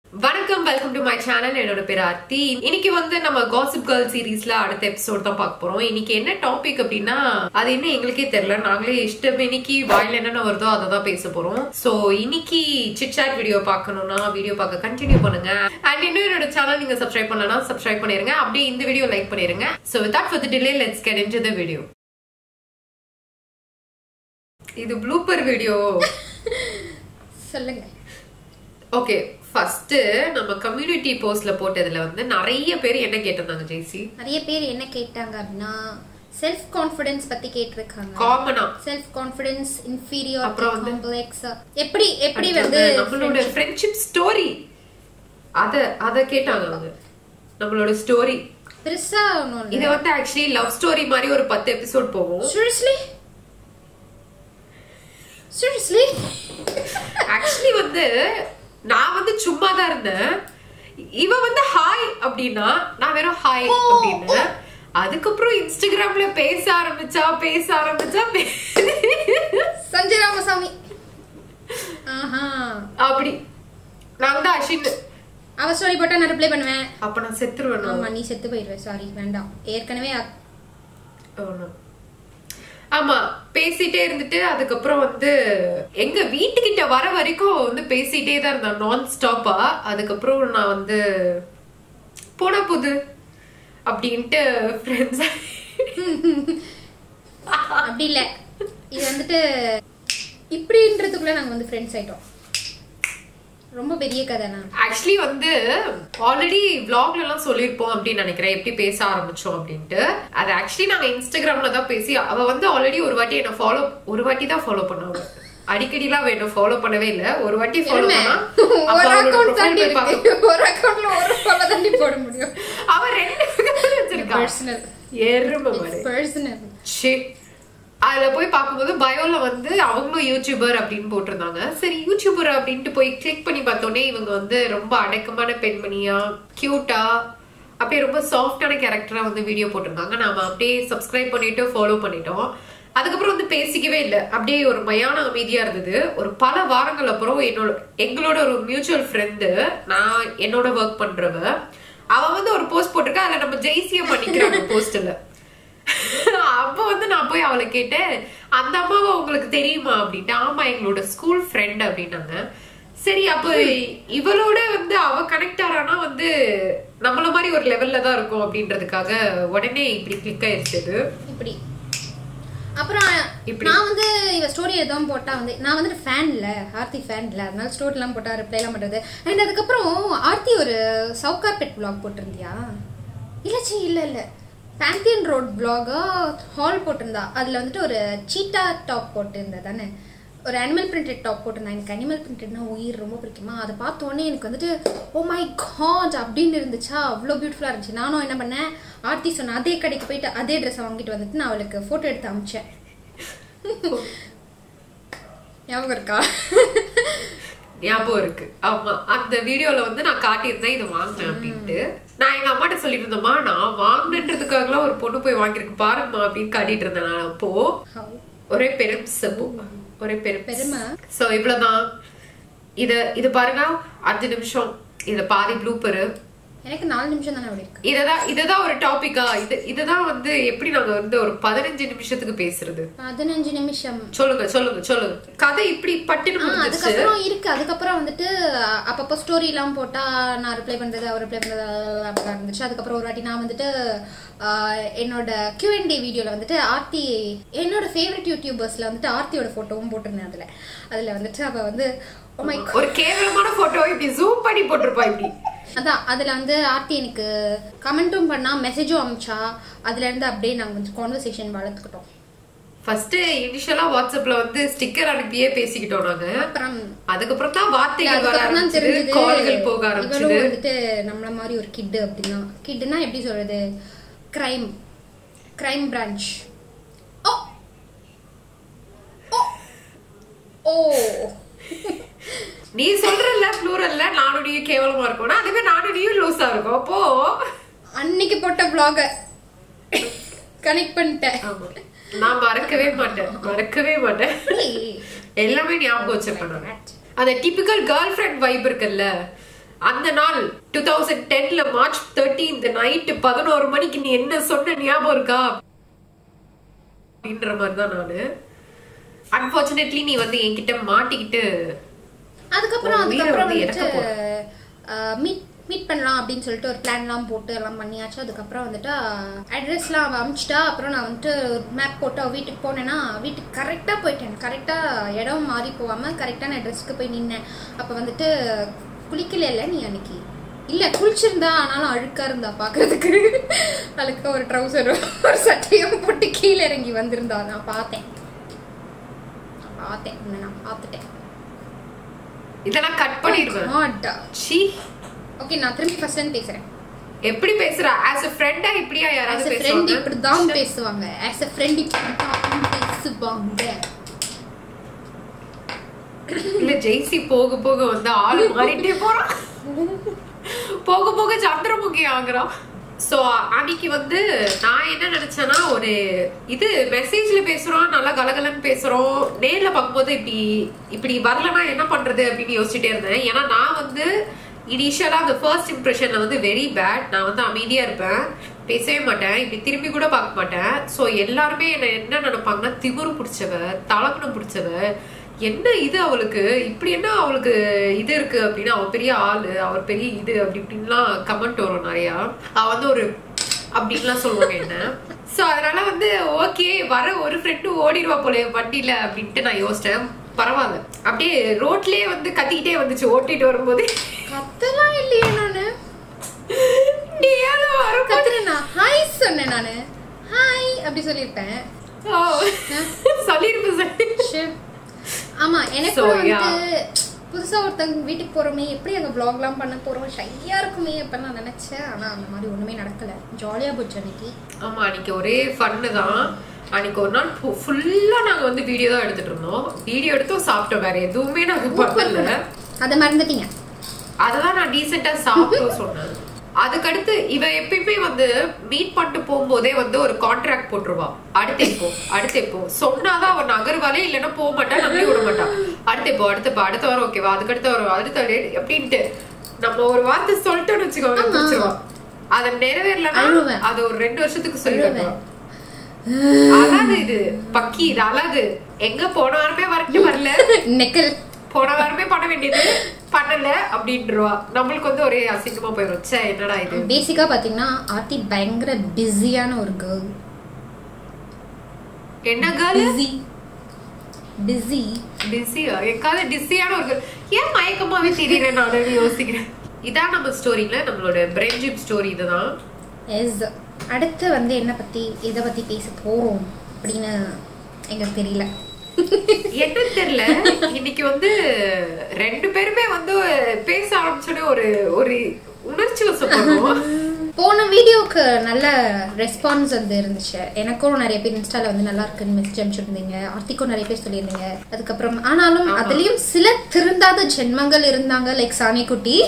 வணக்கம் welcome to my channel என்னோட பேர் ஆர்த்தி இன்னைக்கு வந்து நம்ம காசிப் கேர்ள் சீரீஸ்ல அடுத்த எபிசோட் தான் பார்க்க போறோம் இன்னைக்கு என்ன டாபிக் அப்படின்னா அது என்ன எங்களுக்கே தெரியல நாங்களே இஷ்டம் இன்னைக்கு வாயில என்னென்ன வருதோ அதை தான் பேச போறோம் சோ இன்னைக்கு சிட்சாட் வீடியோ பார்க்கணும்னா வீடியோ பார்க்க கண்டினியூ பண்ணுங்க அண்ட் இன்னும் என்னோட சேனல் நீங்க சப்ஸ்கிரைப் பண்ணலனா சப்ஸ்கிரைப் பண்ணிருங்க அப்படியே இந்த வீடியோ லைக் பண்ணிருங்க so without further delay let's get into the video இது ப்ளூப்பர் வீடியோ சொல்லுங்க ஓகே ஃபர்ஸ்ட் நம்ம கம்யூனிட்டி போஸ்ட்ல போட்டதுல வந்து நிறைய பேர் என்ன கேட்டிருந்தாங்க ஜெய்சி நிறைய பேர் என்ன கேட்டாங்க அப்படின்னா செல்ஃப் கான்ஃபிடன்ஸ் பத்தி கேட்டிருக்காங்க காமனா செல்ஃப் கான்ஃபிடன்ஸ் இன்ஃபீரியர் அப்புறம் வந்து- காம்ப்ளெக்ஸ் எப்படி எப்படி வந்து நம்மளோட ஃப்ரெண்ட்ஷிப் ஸ்டோரி அத அத கேட்டாங்க அவங்க நம்மளோட ஸ்டோரி பெருசா ஒன்றும் இது இல்லை வந்து ஆக்சுவலி லவ் ஸ்டோரி மாதிரி ஒரு பத்து எபிசோட் போகும் சீரியஸ்லி சீரியஸ்லி ஆக்சுவலி வந்து நான் வந்து சும்மா தான் இருந்தேன் இவ வந்து ஹாய் அப்படின்னா நான் வெறும் ஹாய் அப்படின்னு அதுக்கப்புறம் இன்ஸ்டாகிராம்ல பேச ஆரம்பிச்சா பேச ஆரம்பிச்சா பே- சஞ்சய் ராமசாமி ஆஹா அப்படி நான் வந்து அஷின் அவ ஸ்டோரி போட்டா நான் ரிப்ளை பண்ணுவேன் அப்ப நான் செத்துருவேன் ஆமா நீ செத்து போயிடுவே சாரி வேண்டாம் ஏற்கனவே அ- Oh, no. ஆமா பேசிட்டே இருந்துட்டு அதுக்கப்புறம் வந்து எங்க வீட்டுக்கிட்ட வர வரைக்கும் வந்து பேசிட்டே தான் இருந்தேன் நான் ஸ்டாப்பா அதுக்கப்புறம் நான் வந்து போனா புது அப்படின்ட்டு ஃப்ரெண்ட்ஸ் அப்படி இல்ல இது வந்துட்டு இப்படின்றதுக்குள்ள நாங்க வந்து ஃப்ரெண்ட்ஸ் ஆயிட்டோம் ரொம்ப பெரிய கதை நான் ஆக்சுவலி வந்து ஆல்ரெடி vlogல எல்லாம் சொல்லியிருப்போம் அப்படின்னு நினைக்கிறேன் எப்படி பேச ஆரம்பிச்சோம் அப்படின்ட்டு அது ஆக்சுவலி நாங்க இன்ஸ்டாகிராம்ல தான் பேசி அவ வந்து ஆல்ரெடி ஒரு வாட்டி என்ன ஃபாலோ ஒரு வாட்டி தான் ஃபாலோ பண்ணாங்க அடிக்கடிலாம் வேணும் ஃபாலோ பண்ணவே இல்ல ஒரு வாட்டி ஃபாலோ பெருமை. பண்ணா அப்ப ஒரு அவளோட அக்கவுண்ட் profile தாண்டி போய் பார்க்க- இருக்கு ஒரு அக்கவுண்ட்ல ஒரு ஃபாலோ தாண்டி போட முடியும் அவ ரெண்டு account வச்சிருக்கா பர்சனல் எருமை மாதிரி பர்சனல் ஷே அதுல போய் பார்க்கும்போது பயோல வந்து அவங்களும் யூடியூபர் அப்படின்னு போட்டிருந்தாங்க சரி யூடியூபர் அப்படின்ட்டு போய் கிளிக் பண்ணி பார்த்தோன்னே இவங்க வந்து ரொம்ப அடக்கமான பெண்மணியா கியூட்டா அப்படியே ரொம்ப சாஃப்டான கேரக்டரா வந்து வீடியோ போட்டிருந்தாங்க நாம அப்படியே சப்ஸ்கிரைப் பண்ணிட்டு ஃபாலோ பண்ணிட்டோம் அதுக்கப்புறம் வந்து பேசிக்கவே இல்லை அப்படியே ஒரு மயான அமைதியா இருந்தது ஒரு பல வாரங்கள் அப்புறம் என்னோட எங்களோட ஒரு மியூச்சுவல் ஃப்ரெண்டு நான் என்னோட ஒர்க் பண்றவ அவ வந்து ஒரு போஸ்ட் போட்டிருக்கா அதுல நம்ம ஜெய்சியம் பண்ணிக்கிறாங்க போஸ்ட்ல அப்ப வந்து நான் போய் அவளை கேட்டேன் அந்த அம்மாவை உங்களுக்கு தெரியுமா அப்படின்ட்டு ஆமா எங்களோட ஸ்கூல் ஃப்ரெண்ட் அப்படின்னாங்க சரி அப்ப இவளோட வந்து அவ கனெக்ட் ஆறானா வந்து நம்மள மாதிரி ஒரு லெவல்ல தான் இருக்கும் அப்படின்றதுக்காக உடனே இப்படி கிளிக் ஆயிடுச்சு அது. இப்படி அப்புறம் இப்படி. நான் வந்து இவ ஸ்டோரி எதுவும் போட்டா வந்து நான் வந்துட்டு ஃபேன் இல்ல ஆர்த்தி ஃபேன் இல்ல அதனால ஸ்டோரிலாம் போட்டா ரிப்ளை எல்லாம் பண்றது அண்ட் அதுக்கப்புறம் ஆர்த்தி ஒரு சவுகார் பெட் பிளாக் போட்டிருந்தியா இல்ல சி இல்ல இல்ல பேந்தியன் ரோட் பிளாகா ஹால் போட்டிருந்தா அதுல வந்துட்டு ஒரு சீட்டா டாப் போட்டிருந்தா தானே ஒரு அனிமல் பிரிண்டட் டாப் போட்டிருந்தா எனக்கு அனிமல் பிரிண்டட்னா உயிர் ரொம்ப பிடிக்குமா அதை பார்த்த உடனே எனக்கு வந்துட்டு ஓ மை காட் அப்படின்னு இருந்துச்சா அவ்வளோ பியூட்டிஃபுல்லாக இருந்துச்சு நானும் என்ன பண்ணேன் ஆர்த்தி சொன்ன அதே கடைக்கு போயிட்டு அதே ட்ரெஸ்ஸை வாங்கிட்டு வந்துட்டு நான் அவளுக்கு ஃபோட்டோ எடுத்து அமிச்சேன் ஞாபகம் இருக்கா ஞாபகம் இருக்கு ஆமா அந்த வீடியோல வந்து நான் காட்டியிருந்தேன் இது வாங்கினேன் அப்படின்ட்டு நான் எங்க அம்மாட்ட சொல்லிட்டு இருந்தேம்மா நான் வாங்கினதுக்காகலாம் ஒரு பொண்ணு போய் வாங்கியிருக்கு பாருமா அப்படின்னு காட்டிட்டு இருந்தேன் நான் அப்போ How? ஒரே பெரும் செப்பு ஒரே பெரும் பெருமை. சோ இவ்வளவுதான் இத இது பாருங்க அஞ்சு நிமிஷம் இத பாதி ப்ளூப்பரு எனக்கு நாலு நிமிஷம் தானே அப்படி இருக்கு இததான் இததான் ஒரு டாபிக்கா இது இதுதான் வந்து எப்படி நாங்க வந்து ஒரு பதினஞ்சு நிமிஷத்துக்கு பேசுறது பதினஞ்சு நிமிஷம் சொல்லுங்க சொல்லுங்க சொல்லுங்க கதை இப்படி பட்டுன்னு ஆ, முடிஞ்சிச்சு அதுக்கப்புறம் இருக்கு அதுக்கப்புறம் வந்துட்டு அ- அப்பப்போ ஸ்டோரி எல்லாம் போட்டா நான் ரிப்ளை பண்றது அவர் ரிப்ளை பண்றது அப்படி இருந்துச்சு அதுக்கப்புறம் ஒரு வாட்டி நான் வந்துட்டு ஆ, என்னோட கியூஎன்டி வீடியோல வந்துட்டு ஆர்த்தி என்னோட ஃபேவரட் யூடியூபர்ஸ்ல வந்துட்டு ஆர்த்தியோட போட்டோவும் போட்டிருந்தேன் அதுல அதுல வந்துட்டு அவ வந்து oh my God. ஒரு கேவலமான போட்டோ இப்படி ஜூம் பண்ணி போட்டிருப்பா இப்படி அதான் அதுல வந்து ஆர்த்தி எனக்கு கமெண்ட்டும் பண்ணா மெசேஜும் அமிச்சா அதுல இருந்து அப்படியே நாங்க வந்து கான்வர்சேஷன் வளர்த்துக்கிட்டோம் ஃபர்ஸ்ட் இனிஷியலா வாட்ஸ்அப்ல வந்து ஸ்டிக்கர் அனுப்பியே பேசிக்கிட்டோம் நாங்க அப்புறம் அதுக்கப்புறம் தான் வார்த்தைகள் வர அதுக்கப்புறம் தான் ஆரம்பிச்சது தெரிஞ்சது கால்கள் போக ஆரம்பிச்சது இவளும் வந்துட்டு நம்மள மாதிரி ஒரு கிட்டு அப்படின்னா கிட்டுனா எப்படி சொல்றது crime crime branch oh oh oh நீ சொல்றல ப்ளூரல்ல நானுடைய கேவலமா இருக்கும்னா அதுவே நானுடையும் லூஸா இருக்கும் அப்போ அன்னைக்கு போட்ட vlog கனெக்ட் பண்ணிட்டேன் ஆமா. நான் மறக்கவே மாட்டேன் மறக்கவே மாட்டேன் எல்லாமே ஞாபகம் வச்சிருப்பேன் நான். அந்த டிபிக்கல் கேர்ள் ஃப்ரெண்ட் வைப் இருக்குல்ல அந்த நாள் டூ தௌசண்ட் டென்ல மார்ச் தேர்ட்டீன் நைட்டு பதினோரு மணிக்கு நீ என்ன சொன்ன ஞாபகம் இருக்கா அப்படின்ற மாதிரி தான் நானு அன்பார்ச்சுனேட்லி நீ வந்து என்கிட்ட மாட்டிக்கிட்டு அதுக்கப்புறம் உன் உயிரை அதுக்கப்புறம் வந்து வந்துட்டு இழக்க மீட் மீட் பண்ணலாம் அப்படின்னு சொல்லிட்டு ஒரு பிளான்லாம் போட்டு எல்லாம் பண்ணியாச்சு அதுக்கப்புறம் வந்துட்டு அட்ரஸ்லாம் அவள் அமிச்சிட்டா அப்புறம் நான் வந்துட்டு மேப் போட்டு அவள் வீட்டுக்கு போனேன்னா வீட்டுக்கு கரெக்டாக போயிட்டேன் கரெக்டாக இடம் மாறி போகாமல் கரெக்டான அட்ரஸ்க்கு போய் நின்னேன் அப்போ வந்துட்டு குளிக்கல நீ அன்னைக்கு இல்லை குளிச்சிருந்தா ஆனாலும் அழுக்கா இருந்தா பார்க்கறதுக்கு அழுக்கா ஒரு ட்ரௌசரும் ஒரு சட்டையும் போட்டு கீழே இறங்கி வந்திருந்தா நான் பார்த்தேன் நான் பார்த்தேன் உன்னை நான் பார்த்துட்டேன் இதெல்லாம் கட் பண்ணிடுவேன் மாட்டா சீ ஓகே நான் திரும்பி ஃபர்ஸ்ட் டைம் பேசுறேன் எப்படி பேசுற ஆஸ் a ஃப்ரெண்டா இப்படியா ஆஸ் யாராவது எ ஃப்ரெண்ட் பேசுவாங்க இப்படி தான் பேசுவாங்க ஆஸ் எ ஃப்ரெண்ட் இப்படி தான் பேசுவாங்க இல்ல ஜெய்சி போக போக வந்து ஆளு மாறிட்டே போறான் போக போக சந்திரமுகி ஆகுறான் சோ அன்னைக்கு வந்து நான் என்ன நினைச்சேன்னா ஒரு இது மெசேஜ்ல பேசுறோம் நல்லா கலகலன்னு பேசுறோம் நேர்ல பார்க்கும்போது இப்படி இப்படி வரலன்னா என்ன பண்றது அப்படின்னு யோசிச்சுட்டே இருந்தேன் ஏன்னா நான் வந்து இனிஷியலா அந்த ஃபர்ஸ்ட் இம்ப்ரெஷன்ல வந்து வெரி பேட் நான் வந்து அமைதியா இருப்பேன் பேசவே மாட்டேன் இப்படி திரும்பி கூட பார்க்க மாட்டேன் ஸோ எல்லாருமே என்ன என்ன நினைப்பாங்கன்னா திமிரு பிடிச்சவ தலக்கணம் பிடிச்சவ என்ன இது அவளுக்கு இப்படி என்ன அவளுக்கு இது இருக்கு அப்படின்னா அவ பெரிய ஆளு அவர் பெரிய இது அப்படி இப்படின்லாம் கமெண்ட் வரும் நிறையா அவ வந்து ஒரு அப்படின்லாம் சொல்லுவாங்க என்ன சோ அதனால வந்து ஓகே வர ஒரு ஃப்ரெண்டு ஓடிடுவா போல வண்டியில அப்படின்ட்டு நான் யோசிச்சேன் பரவாயில்ல அப்படியே ரோட்லயே வந்து கத்திக்கிட்டே வந்துச்சு ஓட்டிட்டு வரும்போது கத்தலாம் இல்லையே நானு நீ ஏதோ வரும் கத்துறேன் ஹாய் சொன்னேன் நானு ஹாய் அப்படி சொல்லியிருப்பேன் ஓ, சொல்லிருப்பேன் சார் ஷே. ஆமா எனக்கு So, வந்து yeah. புதுசா ஒருத்தவங்க வீட்டுக்கு போறோமே எப்படி அங்க vlogலாம் பண்ண போறோம் ஷையா இருக்குமே அப்ப நான் நினைச்சேன் ஆனா அந்த மாதிரி ஒண்ணுமே நடக்கல ஜாலியா போச்சு அன்னைக்கு ஆமா அன்னைக்கு ஒரே ஃபன்னு தான் அன்னைக்கு ஒரு நாள் ஃபுல்லா நாங்க வந்து வீடியோ தான் எடுத்துட்டு இருந்தோம் வீடியோ எடுத்தோம் சாப்பிட்டோம் வேற எதுவுமே நாங்க பண்ணல அதை மறந்துட்டீங்க அததான் நான் டீசெண்டா சாப்பிட்டோம் சொன்னேன் அதுக்கடுத்து இவ எப்பயுமே வந்து மீட் பண்ணிட்டு போகும்போதே வந்து ஒரு கான்ட்ராக்ட் போட்டுருவா அடுத்த இப்போ அடுத்த இப்போ சொன்னாதான் அவன் நகர்வாலே இல்லைன்னா போக மாட்டா நம்பி விட மாட்டா அடுத்த இப்போ அடுத்த இப்போ அடுத்த வாரம் ஓகேவா அதுக்கடுத்த வரும் அடுத்த வாரம் அப்படின்ட்டு நம்ம ஒரு வார்த்தை சொல்லிட்டோம்னு வச்சுக்கோங்க ஆமா. பிடிச்சிருவா அதை நிறைவேறலன்னா அழுவேன். அது ஒரு ரெண்டு வருஷத்துக்கு சொல்லி அழுவேன். தருவா. அழகு இது பக்கி இது அழகு எங்க போன வாரமே வரட்டு வரல நெக்கல் போன வாரமே பண்ண வேண்டியது பண்ணல அப்படின்றவா நம்மளுக்கு வந்து ஒரே அசிங்கமா போயிடும் ச்சே என்னடா இது பேசிக்கா பாத்தீங்கன்னா ஆர்த்தி பயங்கர பிஸியான ஒரு கேர்ள் என்ன கேர்ள் பிஸி பிஸி டிஸியா எங்காவது டிஸியான ஒரு girl. ஏன் மயக்கமாவே தெரியறேன் நான் யோசிக்கிறேன் இதான் நம்ம ஸ்டோரியில நம்மளோட பிரெஞ்சிப் ஸ்டோரி இதுதான் எஸ் அடுத்து வந்து என்ன பத்தி எதை பத்தி பேச போறோம் அப்படின்னு எங்களுக்கு தெரியல என்னன்னு தெரியல இன்னைக்கு வந்து ரெண்டு பேருமே வந்து பேச ஆரம்பிச்சோடனே ஒரு ஒரு உணர்ச்சி வசப்படுவோம் போன வீடியோக்கு நல்ல ரெஸ்பான்ஸ் வந்து இருந்துச்சு எனக்கும் நிறைய பேர் இன்ஸ்டால வந்து நல்லா இருக்குன்னு மெசேஜ் அனுப்பிச்சிருந்தீங்க ஆர்த்திக்கும் நிறைய பேர் சொல்லியிருந்தீங்க அதுக்கப்புறம் ஆனாலும் அதுலயும் சில திருந்தாத ஜென்மங்கள் இருந்தாங்க லைக் சாணிக்குட்டி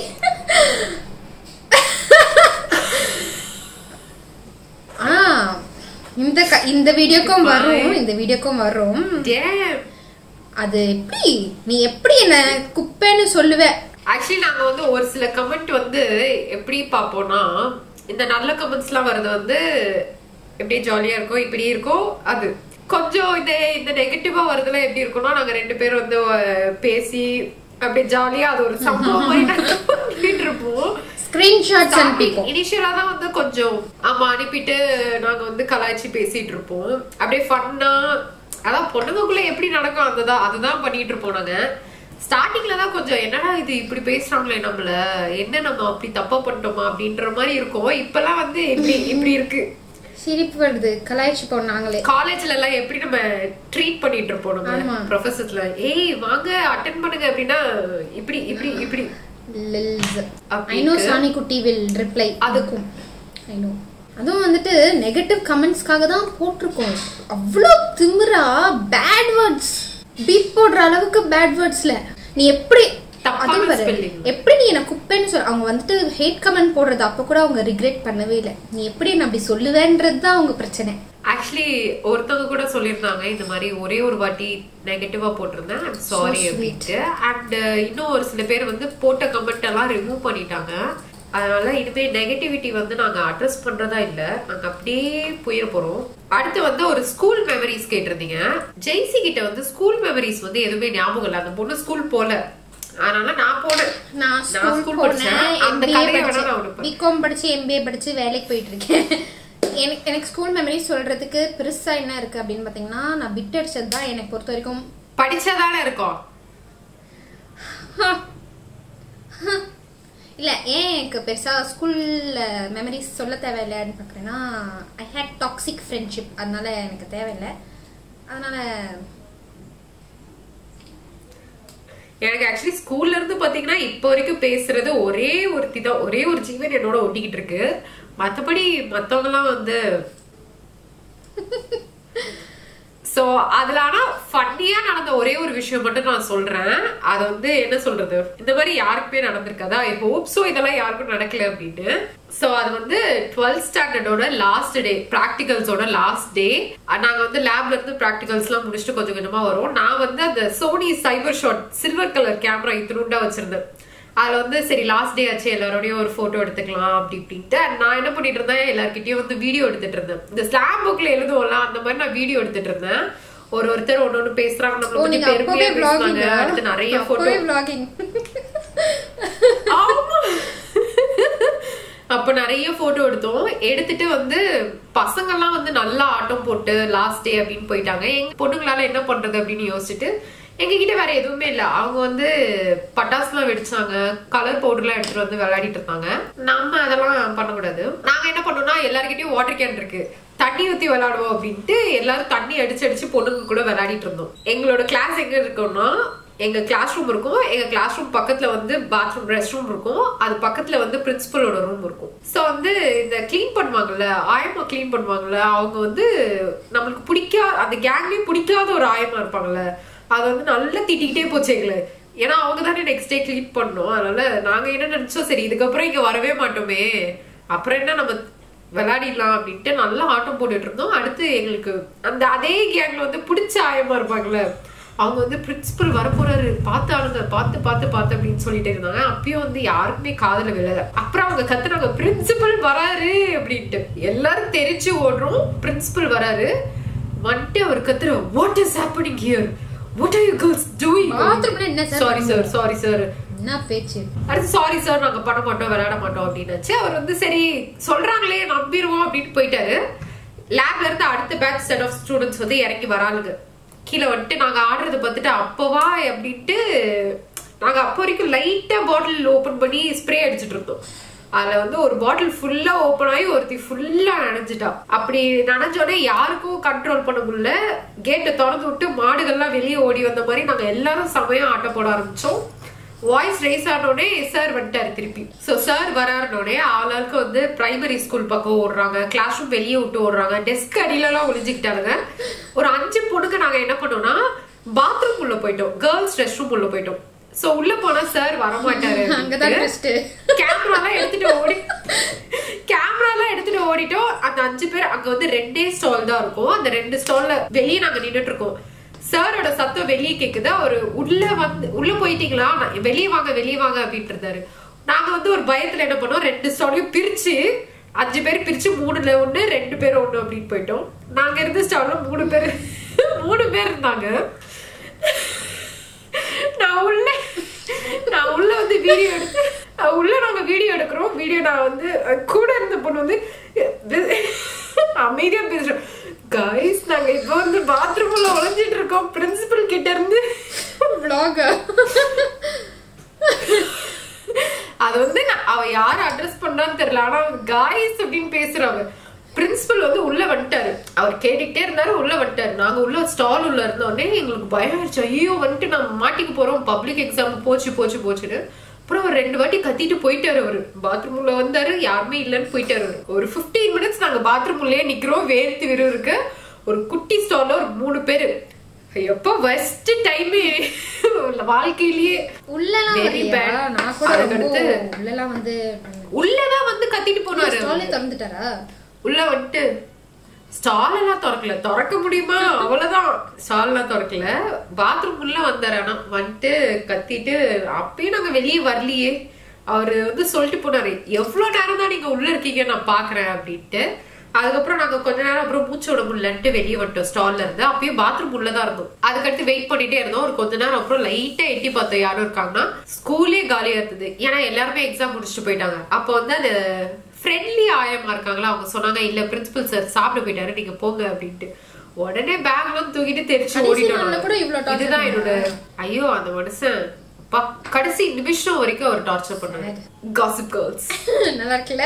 ஆ இந்த க- இந்த வீடியோக்கும் வரும் இந்த வீடியோக்கும் வரும் Damn. அது எப்படி நீ எப்படி என்ன குப்பைன்னு சொல்லுவ ஆக்சுவலி நாங்க வந்து ஒரு சில கமெண்ட் வந்து எப்படி பார்ப்போம்னா இந்த நல்ல கமெண்ட்ஸ் எல்லாம் வர்றது வந்து எப்படி ஜாலியா இருக்கும் இப்படி இருக்கும் அது கொஞ்சம் இந்த இந்த நெகட்டிவா வரதுல எப்படி இருக்கும்னா நாங்க ரெண்டு பேரும் வந்து அஹ், பேசி அப்படியே ஜாலியா அது ஒரு சம்பவம் மாதிரி நாங்க பண்ணிட்டு இருப்போம் ஸ்கிரீன்ஷாட்ஸ் அனுப்பிப்போம் இனிஷியலா தான் வந்து கொஞ்சம் ஆமா அனுப்பிட்டு நாங்க வந்து கலாய்ச்சி பேசிட்டு இருப்போம் அப்படியே ஃபன்னா அதான் பொண்ணுங்களுக்குள்ள எப்படி நடக்கும் அதுதான் அதுதான் பண்ணிட்டு இருப்போம் நாங்க ஸ்டார்டிங்ல தான் கொஞ்சம் என்னடா இது இப்படி பேசுறாங்களே நம்மள என்ன நம்ம அப்படி தப்பா பண்ணிட்டோமா அப்படின்ற மாதிரி இருக்கும் இப்பெல்லாம் வந்து இப்படி இப்படி இருக்கு சிரிப்பு வருது கலாய்ச்சி போம் நாங்களே காலேஜ்ல எல்லாம் எப்படி நம்ம ட்ரீட் பண்ணிட்டு இருப்போம் ஆமா. நம்ம ப்ரொஃபசர்ஸ்ல ஏய் வாங்க அட்டன் பண்ணுங்க அப்படின்னா இப்படி இப்படி இப்படி லில்ஸ் அப்படி ஐ நோ இருக்கு. சாணி குட்டி வில் ரிப்ளை அதுக்கும் ஐ நோ அதுவும் வந்துட்டு நெகட்டிவ் கமெண்ட்ஸ்க்காக தான் போட்டிருக்கோம் அவ்வளோ திமிரா பேட் வேர்ட்ஸ் பீப் போடுற அளவுக்கு பேட் வேர்ட்ஸ்ல நீ எப்படி தப்பு தப்பான அதுவும் பாரு, ஸ்பெல்லிங் எப்படி நீ என்ன குப்பைன்னு சொல்ல அவங்க வந்துட்டு ஹேட் கமெண்ட் போடுறது அப்ப கூட அவங்க ரிக்ரெட் பண்ணவே இல்லை நீ எப்படி என்ன அப்படி சொல்லுவேன்றது தான் அவங்க பிரச்சனை ஆக்சுவலி ஒருத்தவங்க கூட சொல்லியிருந்தாங்க இந்த மாதிரி ஒரே ஒரு வாட்டி நெகட்டிவா போட்டிருந்தேன் ஐம் சாரி sweet. அப்படின்ட்டு அண்ட் இன்னும் ஒரு சில பேர் வந்து போட்ட கமெண்ட் எல்லாம் ரிமூவ் பண்ணிட்டாங்க அதனால இனிமே நெகட்டிவிட்டி வந்து நாங்க அட்ரஸ் பண்றதா இல்ல நாங்க அப்படியே போயிட போறோம் அடுத்து வந்து ஒரு ஸ்கூல் மெமரிஸ் கேட்டிருந்தீங்க ஜெய்சி கிட்ட வந்து ஸ்கூல் மெமரிஸ் வந்து எதுவுமே ஞாபகம் இல்லை அந்த பொண்ணு ஸ்கூல் போல அதனால நான் போனேன் நான் நான் ஸ்கூல் school போனேன் படிச்சேன். அந்த எம்பிஏ கதையை வேணா நான் படிச்சு உனக்கு பிகாம் படிச்சு எம்பிஏ படிச்சு வேலைக்கு போயிட்டு இருக்கேன் எனக்கு எனக்கு ஸ்கூல் மெமரி சொல்றதுக்கு பெருசா என்ன இருக்கு அப்படின்னு பாத்தீங்கன்னா நான் பிட் அடிச்சது தான் எனக்கு பொறுத்த வரைக்கும் படிச்சாதானே இருக்கோம் இல்ல ஏன் எனக்கு பெருசா ஸ்கூல்ல மெமரிஸ் சொல்ல தேவையில்லைன்னு பாக்குறேன்னா ஐ ஹேட் டாக்ஸிக் ஃப்ரெண்ட்ஷிப் அதனால எனக்கு தேவையில்லை அதனால எனக்கு ஆக்சுவலி ஸ்கூல்ல இருந்து பாத்தீங்கன்னா இப்போ வரைக்கும் பேசுறது ஒரே ஒருத்தி தான் ஒரே ஒரு ஜீவன் என்னோட ஒட்டிக்கிட்டு இருக்கு மத்தபடி மத்தவங்க எல்லாம் வந்து சோ அதுல ஆனா ஃபன்னியா நடந்த ஒரே ஒரு விஷயம் மட்டும் நான் சொல்றேன் அது வந்து என்ன சொல்றது இந்த மாதிரி யாருக்குமே நடந்திருக்காது ஐ ஹோப் சோ இதெல்லாம் யாருக்கும் நடக்கல அப்படின்னு சோ அது வந்து டுவெல்த் ஸ்டாண்டர்டோட லாஸ்ட் டே ப்ராக்டிகல்ஸோட லாஸ்ட் டே நாங்க வந்து லேப்ல இருந்து ப்ராக்டிகல்ஸ் எல்லாம் முடிச்சுட்டு கொஞ்சம் கொஞ்சமா வரும் நான் வந்து அந்த Sony cyber shot silver colour camera இத்தினுண்டா வச்சிருந்தேன் அதுல வந்து சரி லாஸ்ட் டே ஆச்சு எல்லாரோடயும் ஒரு போட்டோ எடுத்துக்கலாம் அப்படி இப்படின்ட்டு and நான் என்ன பண்ணிட்டு இருந்தேன் எல்லார்கிட்டயும் வந்து வீடியோ எடுத்துட்டு இருந்தேன் இந்த ஸ்லாம் புக்ல எழுதுவோம்ல அந்த மாதிரி நான் வீடியோ எடுத்துட்டு இருந்தேன் ஒரு ஒருத்தர் ஒன்னு ஒண்ணு பேசுறாங்க நம்மள ஓ பத்தி நீங்க அப்பவே பெருமையா பேசுனாங்க vlogging அடுத்து நிறைய போட்டோ அப்பவே vlogging ஆமா அப்ப நிறைய போட்டோ எடுத்தோம் எடுத்துட்டு வந்து பசங்கெல்லாம் வந்து நல்லா ஆட்டம் போட்டு லாஸ்ட் டே அப்படின்னு போயிட்டாங்க எங்க பொண்ணுங்களால என்ன பண்றது அப்படின்னு யோசிச்சுட்டு எங்க கிட்ட வேற எதுவுமே இல்ல அவங்க வந்து பட்டாசுலாம் வெடிச்சாங்க கலர் பவுடர்லாம் எடுத்துட்டு வந்து விளையாடிட்டு இருந்தாங்க நம்ம அதெல்லாம் பண்ணக்கூடாது நாங்க என்ன பண்ணோம்னா எல்லார்கிட்டயும் வாட்டர் கேன் இருக்கு தண்ணி ஊத்தி விளையாடுவோம் அப்படின்ட்டு எல்லாரும் தண்ணி அடிச்சு அடிச்சு பொண்ணுங்க கூட விளையாடிட்டு இருந்தோம் எங்களோட கிளாஸ் எங்க இருக்கோம்னா எங்க கிளாஸ் ரூம் இருக்கும் எங்க கிளாஸ் ரூம் பக்கத்துல வந்து பாத்ரூம் ரெஸ்ட் ரூம் இருக்கும் அது பக்கத்துல வந்து பிரின்சிபலோட ரூம் இருக்கும் சோ வந்து இந்த க்ளீன் பண்ணுவாங்கல்ல ஆயமா க்ளீன் பண்ணுவாங்கல்ல அவங்க வந்து நம்மளுக்கு பிடிக்காத அந்த கேங்லயும் பிடிக்காத ஒரு ஆயமா இருப்பாங்கல்ல அது வந்து நல்லா திட்டிக்கிட்டே போச்சு எங்களை ஏன்னா அவங்க தானே நெக்ஸ்ட் டே க்ளீன் பண்ணோம் அதனால நாங்க என்ன நினைச்சோம் சரி இதுக்கப்புறம் இங்க வரவே மாட்டோமே அப்புறம் என்ன நம்ம விளையாடிடலாம் அப்படின்ட்டு நல்லா ஆட்டம் போட்டுட்டு இருந்தோம் அடுத்து எங்களுக்கு அந்த அதே கேங்ல வந்து பிடிச்ச ஆயமா இருப்பாங்கல்ல அவங்க வந்து பிரின்சிபல் வரப்போறாரு பார்த்து ஆளுங்க பார்த்து பார்த்து பார்த்து அப்படின்னு சொல்லிட்டு இருந்தாங்க அப்பயும் வந்து யாருக்குமே காதுல விழல அப்புறம் அவங்க கத்துனாங்க பிரின்சிபல் வராரு அப்படின்ட்டு எல்லாரும் தெரிச்சு ஓடுறோம் பிரின்சிபல் வராரு வந்துட்டு அவர் கத்துற what is happening here what are you girls doing Bathroom ல என்ன sir sorry sir sorry sir என்ன பேச்சு அடுத்து சாரி சார் நாங்க பண்ண மாட்டோம் விளையாட மாட்டோம் அப்படின்னாச்சு அவர் வந்து சரி சொல்றாங்களே நம்பிடுவோம் அப்படின்னு போயிட்டாரு லேப்ல இருந்து அடுத்த பேட்ச் செட் ஆஃப் ஸ்டூடெண்ட்ஸ் வந்து இறங்கி வராளுங்க கீழே வந்துட்டு நாங்க ஆடுறத பார்த்துட்டு அப்பவா அப்படின்ட்டு நாங்க அப்போ வரைக்கும் லைட்டா பாட்டில் ஓபன் பண்ணி ஸ்ப்ரே அடிச்சிட்டு இருந்தோம் அதுல வந்து ஒரு பாட்டில் ஃபுல்லா ஓபன் ஆகி ஒருத்தி ஃபுல்லா நனைஞ்சிட்டா அப்படி நனைஞ்சோடனே யாருக்கும் கண்ட்ரோல் பண்ண முடியல கேட்டை திறந்து விட்டு மாடுகள்லாம் வெளியே ஓடி வந்த மாதிரி நாங்க எல்லாரும் சமயம் ஆட்ட போட ஆரம்பிச்சோம் வாய்ஸ் ரைஸ் ஆனோடனே சார் வந்துட்டாரு திருப்பி ஸோ சார் வராருனோடனே ஆளாளுக்கு வந்து பிரைமரி ஸ்கூல் பக்கம் ஓடுறாங்க கிளாஸ் ரூம் வெளியே விட்டு ஓடுறாங்க டெஸ்க் அடியிலலாம் ஒளிஞ்சுக்கிட்டாங்க ஒரு அஞ்சு பொண்ணுக்கு நாங்க என்ன பண்ணோம்னா பாத்ரூம் உள்ள போயிட்டோம் கேர்ள்ஸ் ரெஸ்ட் ரூம் உள்ள போயிட்டோம் சோ உள்ள போனா சார் வரமாட்டாரு அங்கதான் twist. கேமராலாம் எடுத்துட்டு ஓடி கேமராலாம் எடுத்துட்டு ஓடிட்டோம் அந்த அஞ்சு பேர் அங்க வந்து ரெண்டே ஸ்டால் தான் இருக்கும் அந்த ரெண்டு ஸ்டால்ல வெளியே நாங்க நின்னுட்டு இருக்கோம் சாரோட சத்தம் வெளியே கேக்குது அவரு உள்ள வந்து உள்ள போயிட்டீங்களா நான் வெளியே வாங்க வெளியே வாங்க அப்படின்ட்டு இருந்தாரு நாங்க வந்து ஒரு பயத்துல என்ன பண்ணோம் ரெண்டு ஸ்டாலையும் பிரிச்சு அஞ்சு பேர் பிரிச்சு மூணுல ஒண்ணு ரெண்டு பேர் ஒண்ணு அப்படின்னு போயிட்டோம் நாங்க இருந்த ஸ்டால்ல மூணு பேர் மூணு பேர் இருந்தாங்க நான் உள்ள நான் உள்ள வந்து வீடியோ எடுத்து அஹ் உள்ள நாங்க வீடியோ எடுக்கிறோம் வீடியோ நான் வந்து அஹ் கூட இருந்த பொண்ணு வந்து அஹ் அமைதியா பேசுறோம் கைஸ் நாங்க இப்போ வந்து பாத்ரூம்ல ஒளிஞ்சிட்டு இருக்கோம் பிரின்சிபல் கிட்ட இருந்து vlogger அது வந்து நான் அவ யார அட்ரஸ் பண்றான்னு தெரியல ஆனா காய்ஸ் அப்படின்னு பேசுறாங்க பிரின்சிபல் வந்து உள்ள வந்துட்டாரு அவர் கேட்டுக்கிட்டே இருந்தாரு உள்ள வந்துட்டாரு நாங்க உள்ள ஸ்டால் உள்ள இருந்தோடனே எங்களுக்கு பயம் ஆயிடுச்சு ஐயோ வந்துட்டு நம்ம மாட்டிக்க போறோம் பப்ளிக் எக்ஸாம் போச்சு போச்சு போச்சுன்னு அப்புறம் ஒரு ரெண்டு வாட்டி கத்திட்டு போயிட்டாரு அவரு பாத்ரூம் உள்ள வந்தாரு யாருமே இல்லைன்னு போயிட்டாரு அவரு ஒரு 15 மினிட்ஸ் நாங்க பாத்ரூம் உள்ளே நிக்கிறோம் வேர்த்து விறுவிறுக்கு ஒரு குட்டி ஸ்டால்ல ஒரு மூணு பேரு எப்ப ஃபர்ஸ்ட் டைம் வாழ்க்கையிலேயே உள்ளலாம் Very வரலையா? bad. நான் கூட ரொம்ப அதுக்கடுத்து- உள்ளலாம் வந்து உள்ளதான் வந்து கத்திட்டு போனாரு ஸ்டாலே திறந்துட்டாரா உள்ள வந்துட்டு ஸ்டால் எல்லாம் திறக்கல திறக்க முடியுமா அவ்வளவுதான் ஸ்டால் எல்லாம் திறக்கல பாத்ரூம் உள்ள வந்தாரு ஆனா வந்துட்டு கத்திட்டு அப்பயும் நாங்க வெளியே வரலையே அவரு வந்து சொல்லிட்டு போனாரு எவ்வளவு நேரம் தான் நீங்க உள்ள இருக்கீங்க நான் பாக்குறேன் அப்படின்ட்டு அதுக்கப்புறம் நாங்க கொஞ்ச நேரம் அப்புறம் மூச்சு விட முடியலன்ட்டு வெளியே வந்துட்டோம் ஸ்டால்ல இருந்து அப்பயும் பாத்ரூம் உள்ளதான் இருந்தோம் அதுக்கடுத்து வெயிட் பண்ணிட்டே இருந்தோம் ஒரு கொஞ்ச நேரம் அப்புறம் லைட்டா எட்டி பார்த்தோம் யாரும் இருக்காங்கன்னா ஸ்கூலே காலியா இருந்தது ஏன்னா எல்லாருமே எக்ஸாம் முடிச்சுட்டு போயிட்டாங்க அப்போ வந்து அது ஃப்ரெண்ட்லி ஆயமா இருக்காங்களா அவங்க சொன்னாங்க இல்ல பிரின்சிபல் சார் சாப்பிட போயிட்டாரு நீங்க போங்க அப்படின்ட்டு உடனே பேக்லாம் தூக்கிட்டு தெரிச்சு கடைசி நாள்ல கூட ஓடிட்டோம் இவ்ளோ torture இதுதான் என்னோட ஐயோ அந்த மனுஷன் அப்பா கடைசி நிமிஷம் வரைக்கும் அவர் டார்ச்சர் பண்ணாரு காசிப் கேர்ள்ஸ் நல்லா இருக்குல்ல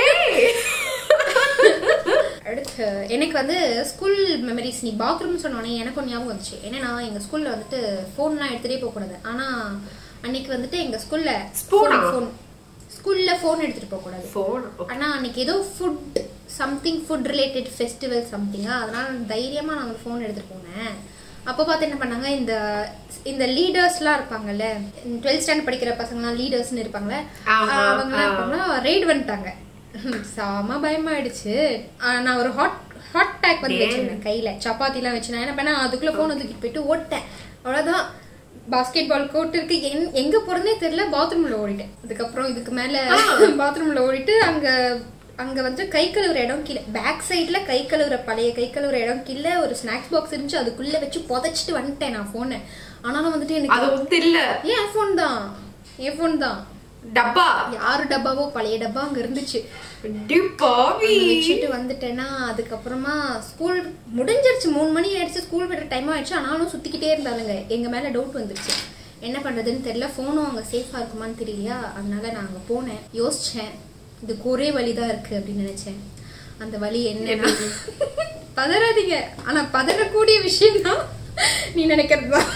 அடுத்து எனக்கு வந்து ஸ்கூல் மெமரிஸ் நீ பாத்ரூம் சொன்னோடனே எனக்கு ஒரு ஞாபகம் வந்துச்சு ஏன்னா நான் எங்கள் ஸ்கூலில் வந்துட்டு ஃபோன்லாம் எடுத்துகிட்டே போகக்கூடாது ஆனால் அன்னைக்கு வந்துட்டு எங்கள் ஸ்கூலில் Spoon ஆ? ஃபோன் ஸ்கூலில் ஃபோன் எடுத்துகிட்டு போகக்கூடாது போன் ஆனால் அன்னைக்கு ஏதோ food something food related festival சம்திங்கா அதனால் தைரியமாக நான் ஃபோன் எடுத்துகிட்டு போனேன் அப்போ பார்த்து என்ன பண்ணாங்க இந்த இந்த லீடர்ஸ்லாம் இருப்பாங்கல்ல டுவெல்த் ஸ்டாண்டர்ட் படிக்கிற பசங்கலாம் லீடர்ஸ்னு இருப்பாங்கல்ல ஆமா, அவங்கலாம் ஆ. இருப்பாங்களா ரெய்டு வந்துட்டாங்க செம பயமாயிடுச்சு ஆ, நான் ஒரு ஹாட் ஹாட் பேக் வந்து ஏன்? வச்சிருந்தேன் கையில சப்பாத்திலாம் வச்சு நான் என்ன பண்ணேன் அதுக்குள்ள போன் தூக்கிட்டு போயிட்டு ஓட்டேன் அவ்வளவுதான் பாஸ்கெட் பால் கோர்ட் இருக்கு எங்- எங்க போறதே தெரியல பாத்ரூம்ல ஓடிட்டேன் அதுக்கப்புறம் இதுக்கு மேல பாத்ரூம்ல ஓடிட்டு அங்க அங்க வந்து கை கழுவுற இடம் கீழே பேக் சைடுல கை கழுவுற பழைய கை கழுவுற இடம் கீழே ஒரு ஸ்நாக்ஸ் பாக்ஸ் இருந்துச்சு அதுக்குள்ள வச்சு புதைச்சிட்டு வந்துட்டேன் நான் போனை ஆனாலும் வந்துட்டு எனக்கு அது வந்து இல்ல ஏன் ஃபோன் தான் என் ஃபோன் தான் டப்பா யாரு டப்பாவோ பழைய டப்பா அங்க இருந்துச்சு டி பாவி அங்க வச்சுட்டு வந்துட்டேன்னா அதுக்கப்புறமா ஸ்கூல் முடிஞ்சிருச்சு மூணு மணி ஆயிடுச்சு ஸ்கூல் விடுற டைம் ஆயிடுச்சு ஆனாலும் சுத்திக்கிட்டே இருந்தாலுங்க எங்க மேல டவுட் வந்துருச்சு என்ன பண்றதுன்னு தெரியல ஃபோனும் அங்க சேஃபா இருக்குமான்னு தெரியலையா அதனால நான் அங்க போனேன் யோசிச்சேன் இதுக்கு ஒரே வழிதான் இருக்கு அப்படின்னு நினைச்சேன் அந்த வழி என்னன்னா பதறாதீங்க ஆனா பதறக்கூடிய விஷயம் தான் நீ நினைக்கிறது தான்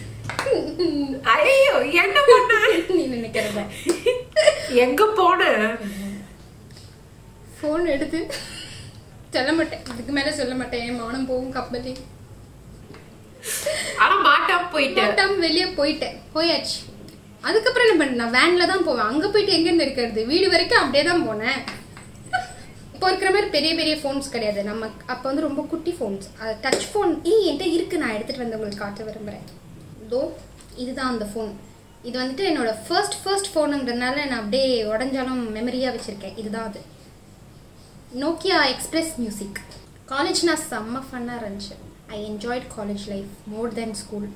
ஐயோ என்ன பண்ண நீ நினைக்கிறது தான் எங்க போன ஃபோன் எடுத்து சொல்ல மாட்டேன் இதுக்கு மேல சொல்ல மாட்டேன் என் மானம் போகும் கப்பலி ஆனா மாட்டாம போயிட்டேன் மாட்டாம வெளியே போயிட்டேன் போயாச்சு அதுக்கப்புறம் என்ன பண்ண நான் வேன்ல தான் போவேன் அங்க போயிட்டு எங்க இருந்து இருக்கிறது வீடு வரைக்கும் அப்படியே தான் போனேன் இப்போ இருக்கிற மாதிரி பெரிய பெரிய ஃபோன்ஸ் கிடையாது நம்ம அப்போ வந்து ரொம்ப குட்டி ஃபோன்ஸ் டச் ஃபோன் ஈ என்கிட்ட இருக்கு நான் எடுத்துட்டு வந்து உங்களுக்கு காட்ட விரும்புறேன் இதோ இதுதான் அந்த ஃபோன் இது வந்துட்டு என்னோட ஃபர்ஸ்ட் ஃபர்ஸ்ட் ஃபோனுங்கிறதுனால நான் அப்படியே உடஞ்சாலும் மெமரியாக வச்சுருக்கேன் இதுதான் அது நோக்கியா எக்ஸ்பிரஸ் மியூசிக் காலேஜ்னா செம்ம ஃபன்னாக இருந்துச்சு I enjoyed college life more then school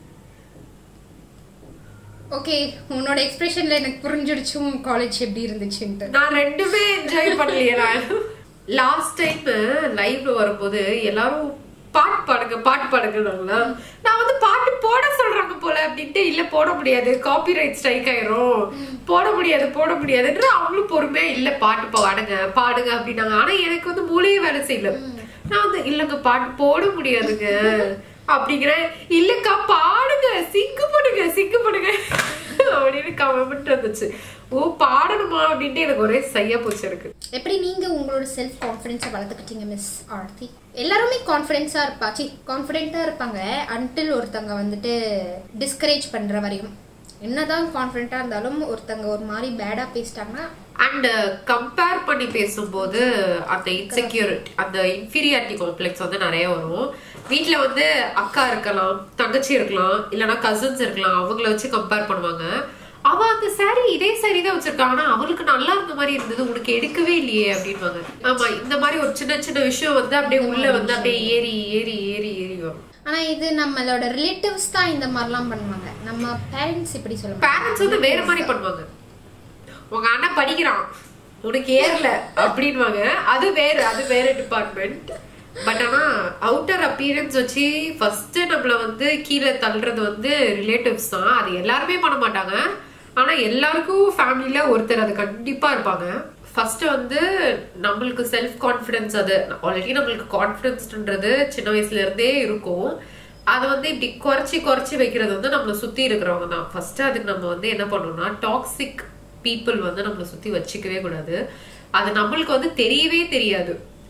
okay உன்னோட எக்ஸ்பிரஷன்ல எனக்கு புரிஞ்சிடுச்சும் காலேஜ் எப்படி இருந்துச்சுன்ட்டு நான் ரெண்டுமே என்ஜாய் பண்ணலையே நான் லாஸ்ட் டைம் லைவ்ல வரும்போது எல்லாரும் பாட்டு பாடுங்க பாட்டு பாடுங்கன்னாங்களா நான் வந்து பாட்டு போட சொல்றாங்க போல அப்படின்ட்டு இல்ல போட முடியாது காப்பிரைட் ஸ்ட்ரைக் ஆயிரும் போட முடியாது போட முடியாதுன்ற அவங்களும் பொறுமையா இல்ல பாட்டு பாடுங்க பாடுங்க அப்படின்னாங்க ஆனா எனக்கு வந்து மூளையே வேலை செய்யல நான் வந்து இல்லங்க பாட்டு போட முடியாதுங்க அப்படிங்கிறேன் இல்லக்கா பாடுங்க சிங்கு பண்ணுங்க சிங்கு பண்ணுங்க அப்படின்னு கமெண்ட் வந்துச்சு ஓ பாடணுமா அப்படின்ட்டு எனக்கு ஒரே சையா போச்சு எனக்கு எப்படி நீங்க உங்களோட செல்ஃப் கான்ஃபிடென்ஸை வளர்த்துக்கிட்டீங்க மிஸ் ஆர்த்தி எல்லாருமே கான்ஃபிடென்ஸா இருப்பா சி கான்ஃபிடென்ட்டா இருப்பாங்க அன்டில் ஒருத்தங்க வந்துட்டு டிஸ்கரேஜ் பண்ற வரையும் என்னதான் கான்ஃபிடென்ட்டா இருந்தாலும் ஒருத்தங்க ஒரு மாதிரி பேடா பேசிட்டாங்கன்னா அண்ட் கம்பேர் பண்ணி பேசும்போது அந்த இன்செக்யூரிட்டி அந்த இன்ஃபீரியாரிட்டி காம்ப்ளெக்ஸ் வந்து நிறைய வரும் வீட்ல வந்து அக்கா இருக்கலாம் தங்கச்சி இருக்கலாம் இல்லைன்னா கசின்ஸ் இருக்கலாம் அவங்கள வச்சு கம்பேர் பண்ணுவாங்க அவ அந்த saree இதே saree தான் வச்சிருக்கா ஆனா அவளுக்கு நல்லா இருந்த மாதிரி இருந்தது உனக்கு எடுக்கவே இல்லையே அப்படின்வாங்க ஆமா இந்த மாதிரி ஒரு சின்ன சின்ன விஷயம் வந்து அப்படியே உள்ள வந்து அப்படியே ஏறி ஏறி ஏறி ஏறி வரும் ஆனா இது நம்மளோட ரிலேட்டிவ்ஸ் தான் இந்த மாதிரிலாம் பண்ணுவாங்க நம்ம பேரண்ட்ஸ் இப்படி சொல்லுவாங்க பேரண்ட்ஸ் வந்து வேற மாதிரி பண்ணுவாங்க உங்க அண்ணன் படிக்கிறான் உனக்கு ஏறல அப்படின்வாங்க அது வேற அது வேற டிபார்ட்மெண்ட் பட் ஆனா அவுட்டர் அப்பியரன்ஸ் வச்சு ஃபர்ஸ்ட் நம்மள வந்து கீழே தள்ளுறது வந்து ரிலேட்டிவ்ஸ் தான் அது எல்லாருமே பண்ண மாட்டாங்க ஆனா எல்லாருக்கும் ஃபேமிலில ஒருத்தர் அது கண்டிப்பா இருப்பாங்க ஃபர்ஸ்ட் வந்து நம்மளுக்கு செல்ஃப் கான்ஃபிடன்ஸ் அது ஆல்ரெடி நம்மளுக்கு கான்ஃபிடன்ஸ்ன்றது சின்ன வயசுல இருந்தே இருக்கும் அதை வந்து இப்படி குறைச்சி குறைச்சி வைக்கிறது வந்து நம்மளை சுத்தி இருக்கிறவங்க தான் ஃபர்ஸ்ட் அதுக்கு நம்ம வந்து என்ன பண்ணணும்னா டாக்ஸிக் பீப்புள் வந்து நம்மளை சுத்தி வச்சுக்கவே கூடாது அது நம்மளுக்கு வந்து தெரியவே தெரியாது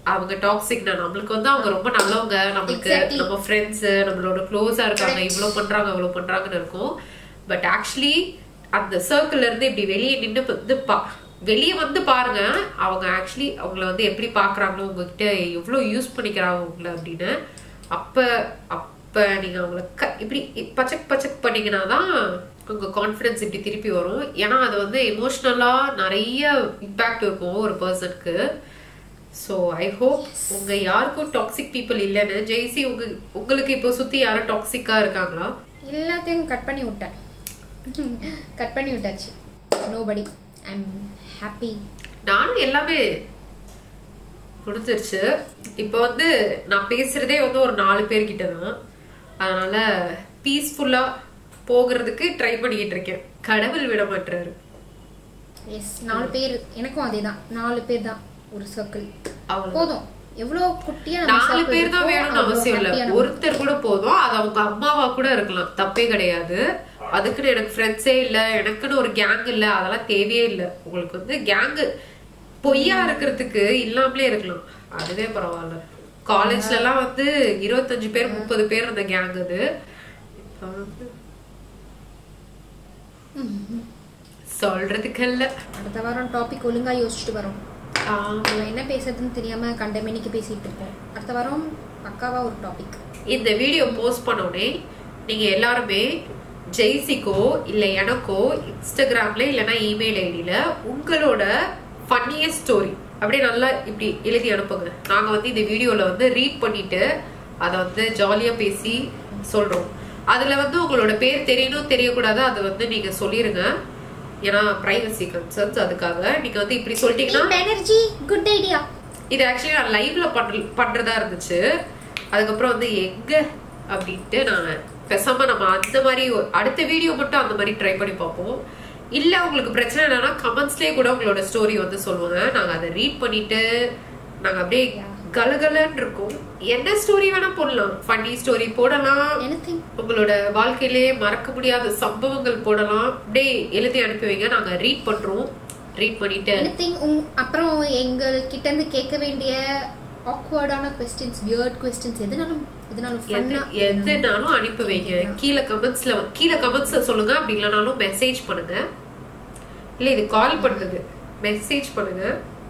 அவங்க டாக்ஸிக்னா நம்மளுக்கு வந்து அவங்க ரொம்ப நல்லவங்க நம்மளுக்கு Exactly. நம்ம ஃப்ரெண்ட்ஸ் நம்மளோட க்ளோஸா இருக்காங்க இவ்வளவு பண்றாங்க இவ்வளவு பண்றாங்கன்னு இருக்கும் பட் ஆக்சுவலி அந்த சர்க்கிள்ல இருந்து இப்படி வெளியே நின்று வந்து பா வெளியே வந்து பாருங்க அவங்க ஆக்சுவலி அவங்கள வந்து எப்படி பாக்குறாங்களோ உங்ககிட்ட எவ்வளவு யூஸ் பண்ணிக்கிறாங்க உங்களை அப்படின்னு அப்ப அப்ப நீங்க அவங்கள க- இப்படி பச்சக் பச்சக் பண்ணீங்கன்னா தான் உங்க கான்ஃபிடன்ஸ் இப்படி திருப்பி வரும் ஏன்னா அது வந்து எமோஷ்னலா நிறைய இம்பாக்ட் இருக்கும் ஒரு பர்சனுக்கு ஸோ ஐ ஹோப் உங்க யாருக்கும் டாக்ஸிக் பீப்புள் இல்லைன்னு ஜெய்சி உங்க உங்களுக்கு இப்போ சுத்தி யாரும் டாக்ஸிக்கா இருக்காங்களா எல்லாத்தையும் கட் பண்ணி விட்டேன் கட் பண்ணி விட்டாச்சு நோபடி ஐ எம் ஹாப்பி நானும் எல்லாமே முடிஞ்சிருச்சு இப்போ வந்து நான் பேசுறதே வந்து ஒரு நாலு பேர்கிட்ட தான் அதனால பீஸ்ஃபுல்லா போகிறதுக்கு ட்ரை பண்ணிக்கிட்டு இருக்கேன் கடவுள் விட மாட்டாரு எஸ் நாலு பேர் எனக்கும் அதே தான் நாலு பேர் தான் ஒரு சர்க்கிள் அவ்வளவு போதும் எவ்வளோ குட்டியா நம்ம நாலு circle பேர் தான் இருக்கோ, வேணும்னு அவ்வளோ அவசியம் இல்ல happy-ஆ நம்ம ஒருத்தர் கூட போதும் அது அவங்க அம்மாவா கூட இருக்கலாம் தப்பே கிடையாது அதுக்குன்னு எனக்கு ஃப்ரெண்ட்ஸே இல்ல எனக்குன்னு ஒரு கேங் இல்ல அதெல்லாம் தேவையே இல்ல உங்களுக்கு வந்து கேங் பொய்யா இருக்கிறதுக்கு இல்லாமலே இருக்கலாம் அதுவே பரவாயில்ல காலேஜ்ல எல்லாம் வந்து இருபத்தஞ்சு பேர் முப்பது பேர் இருந்த கேங் அது இப்ப வந்து சொல்றதுக்கு இல்ல அடுத்த வாரம் டாபிக் ஒழுங்கா யோசிச்சுட்டு வரோம் ஆமா. நம்ம என்ன பேசுறதுன்னு தெரியாம கண்டமேனிக்கு பேசிட்டு இருப்போம் அடுத்த வாரம் பக்காவா ஒரு டாபிக் இந்த வீடியோ போஸ்ட் பண்ண உடனே நீங்க எல்லாருமே ஜெய்சிக்கோ இல்ல எனக்கோ இன்ஸ்டாகிராம்ல இல்லைன்னா இமெயில் ஐடியில உங்களோட ஃபன்னியஸ்ட் ஸ்டோரி அப்படியே நல்லா இப்படி எழுதி அனுப்புங்க நாங்க வந்து இந்த வீடியோல வந்து ரீட் பண்ணிட்டு அதை வந்து ஜாலியா பேசி சொல்றோம் அதுல வந்து உங்களோட பேர் தெரியணும் தெரியக்கூடாது அது வந்து நீங்க சொல்லிருங்க ஏன்னா பிரைவசி கன்சர்ன்ஸ் அதுக்காக நீங்க வந்து இப்படி சொல்லிட்டீங்கன்னா எனர்ஜி குட் ஐடியா இது ஆக்சுவலி நான் லைவ்ல பண்ற பண்றதா இருந்துச்சு அதுக்கப்புறம் வந்து எங்க அப்படின்ட்டு நான் பேசாம நம்ம அந்த மாதிரி ஒரு- அடுத்த வீடியோ மட்டும் அந்த மாதிரி ட்ரை பண்ணி பார்ப்போம் இல்ல உங்களுக்கு பிரச்சனை என்னன்னா கமெண்ட்ஸ்லயே கூட உங்களோட ஸ்டோரி வந்து சொல்லுவாங்க நாங்க அதை ரீட் பண்ணிட்டு நாங்க அப்படியே கலகலன்னு இருக்கோம் என்ன ஸ்டோரி வேணா போடலாம் ஃபன்னி ஸ்டோரி போடலாம் எனிதிங் உங்களோட வாழ்க்கையிலேயே மறக்க முடியாத சம்பவங்கள் போடலாம் அப்படியே எழுதி அனுப்பி வைங்க நாங்க ரீட் பண்றோம் ரீட் பண்ணிட்டு எனிதிங் அப்புறம் எங்கள் கிட்ட இருந்து கேட்க வேண்டிய ஆக்வர்டான கொஸ்டின்ஸ் வியர்ட் கொஸ்டின்ஸ் எதுனாலும் எதுனாலும் எது ஃபன்னா எதுனாலும் அனுப்பி வைங்க கீழே கமெண்ட்ஸ்ல கீழே கமெண்ட்ஸ்ல சொல்லுங்க அப்படி இல்லைனாலும் மெசேஜ் பண்ணுங்க இல்ல இது கால் பண்ணுது மெசேஜ் பண்ணுங்க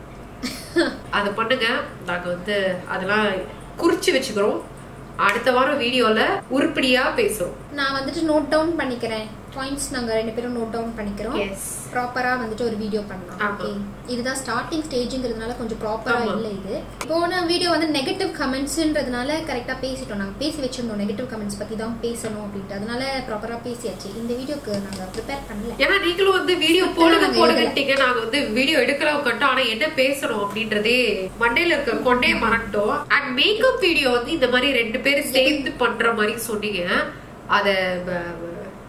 அதை பண்ணுங்க நாங்க வந்து அதெல்லாம் குறிச்சு வச்சுக்கிறோம் அடுத்த வாரம் வீடியோல உருப்படியா பேசுறோம் நான் வந்துட்டு நோட் டவுன் பண்ணிக்கிறேன் பாயிண்ட்ஸ் நாங்க ரெண்டு பேரும் நோட் டவுன் பண்ணிக்கிறோம் எஸ் ப்ராப்பரா வந்துட்டு ஒரு வீடியோ பண்ணலாம் ஆமா. ஓகே இதுதான் ஸ்டார்டிங் ஸ்டேஜ்ங்கிறதுனால கொஞ்சம் ப்ராப்பரா ஆமா. இல்ல இது போன வீடியோ வந்து நெகட்டிவ் கமெண்ட்ஸ்ன்றதுனால கரெக்டா பேசிட்டோம் நாங்க பேசி வச்சிருந்தோம் நெகட்டிவ் கமெண்ட்ஸ் பத்தி தான் பேசணும் அப்படின்ட்டு அதனால ப்ராப்பரா பேசியாச்சு இந்த வீடியோக்கு நாங்க ப்ரிப்பேர் பண்ணல ஏன்னா நீங்களும் வந்து வீடியோ போடுங்க நாங்க போடுங்கட்டீங்க நாங்க வந்து வீடியோ எடுக்கிற உட்காந்துட்டோம் ஆனா என்ன பேசணும் அப்படின்றதே மண்டையில இருக்க கொண்டே மறந்துட்டோம் அண்ட் மேக்கப் வீடியோ வந்து இந்த மாதிரி ரெண்டு பேரும் சேர்ந்து பண்ற மாதிரி சொன்னீங்க அத வ- வ-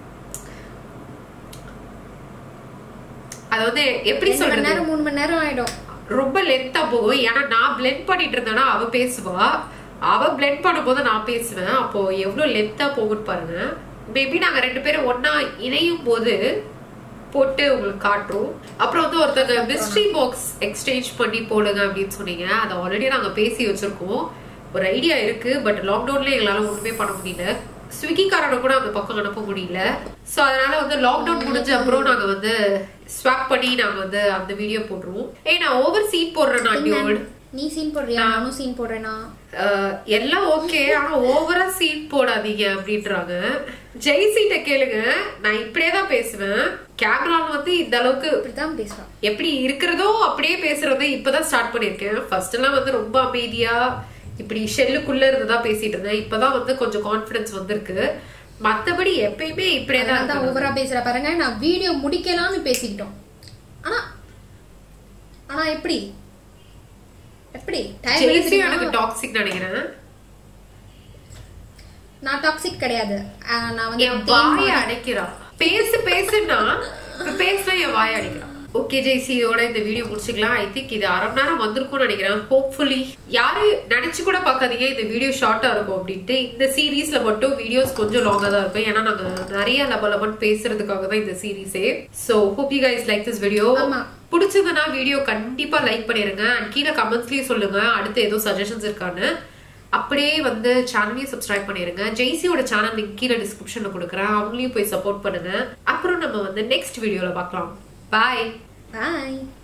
அத வந்து எப்படி ரெண்டு மணி சொல்றது நேரம் மூணு மணி நேரம் ஆயிடும் ரொம்ப லென்த்தா போகும் ஏன்னா நான் பிளெண்ட் பண்ணிட்டு இருந்தேன்னா அவ பேசுவா அவ பிளெண்ட் பண்ணும்போது நான் பேசுவேன் அப்போ எவ்வளவு லென்த்தா போகும்னு பாருங்க மேபி நாங்க ரெண்டு பேரும் ஒண்ணா இணையும் போது போட்டு உங்களுக்கு காட்டுறோம் அப்புறம் வந்து ஒருத்தங்க மிஸ்ட்ரி பாக்ஸ் எக்ஸ்சேஞ்ச் பண்ணி போடுங்க அப்படின்னு சொன்னீங்க அதை ஆல்ரெடி நாங்க பேசி வச்சிருக்கோம் ஒரு ஐடியா இருக்கு பட் லாக்டவுன்ல எங்களால ஒண்ணுமே பண்ண முடியல ஸ்விக்கிக்காரனை கூட அந்த பக்கம் அனுப்ப முடியல சோ அதனால வந்து லாக்டவுன் முடிஞ்ச அப்புறம் நாங்க வந்து ஸ்வாப் பண்ணி நாங்க வந்து அந்த வீடியோ போட்டுருவோம் ஏய் நான் ஓவர் சீட் போடுறேன் நான் டியூட் நீ சீன் போடுறியா நானும் சீன் போடுறேனா எல்லாம் ஓகே ஆனா ஓவரா சீட் போடாதீங்க அப்படின்றாங்க ஜெய்சீட்ட கேளுங்க நான் இப்படியே தான் பேசுவேன் கேமரால வந்து இந்த அளவுக்கு இப்படிதான் பேசுறான் எப்படி இருக்கிறதோ அப்படியே பேசுறதை இப்பதான் ஸ்டார்ட் பண்ணிருக்கேன் ஃபர்ஸ்ட் எல்லாம் வந்து ரொம்ப அமைதியா இப்படி ஷெல்லுக்குள்ள இருந்துதான் பேசிட்டு இருந்தேன் இப்பதான் வந்து கொஞ்சம் கான்பிடன்ஸ் வந்திருக்கு மத்தபடி எப்பயுமே இப்படியே தான் அதனால தான் இருக்கணும். ஓவரா பேசுற பாருங்க நான் வீடியோ முடிக்கலாம்னு பேசிக்கிட்டோம் ஆனா ஆனா எப்படி எப்படி Time ஜெய்சி எடுத்துக்கிட்டா- எனக்கு டாக்ஸிக் நினைக்கிறேன் நான் டாக்ஸிக் கிடையாது ஆஹ் நான் வந்து என் தேன் வாயை அடைக்கிறா பேசு பேசுனா இப்ப பேசுனா என் வாயை அடைக்கிறா ஓகே ஜெய்சி இதோட இந்த வீடியோ முடிச்சுக்கலாம் ஐ திங்க் இது அரை மணி நேரம் வந்திருக்கும்னு நினைக்கிறேன் ஹோப்ஃபுல்லி யாரும் நினைச்சு கூட பார்க்காதீங்க இந்த வீடியோ ஷார்ட்டா இருக்கும் அப்படின்ட்டு இந்த சீரீஸ்ல மட்டும் வீடியோஸ் கொஞ்சம் லாங்கா தான் இருக்கும் ஏன்னா நாங்க நிறைய லப லபன் பேசுறதுக்காக தான் இந்த சீரீஸே so hope you guys like this video ஆமா. பிடிச்சதுன்னா வீடியோ கண்டிப்பா லைக் பண்ணிருங்க அண்ட் கீழே கமெண்ட்ஸ்லயும் சொல்லுங்க அடுத்து ஏதோ சஜஷன்ஸ் இருக்கான்னு அப்படியே வந்து சேனலையும் சப்ஸ்கிரைப் பண்ணிருங்க ஜெய்சியோட சேனல் லிங்க் கீழே டிஸ்கிரிப்ஷன்ல கொடுக்குறேன் அவங்களையும் போய் சப்போர்ட் பண்ணுங்க அப்புறம் நம்ம வந்து நெக்ஸ்ட் வீடியோல பார்க்கலாம் பாய் பாய்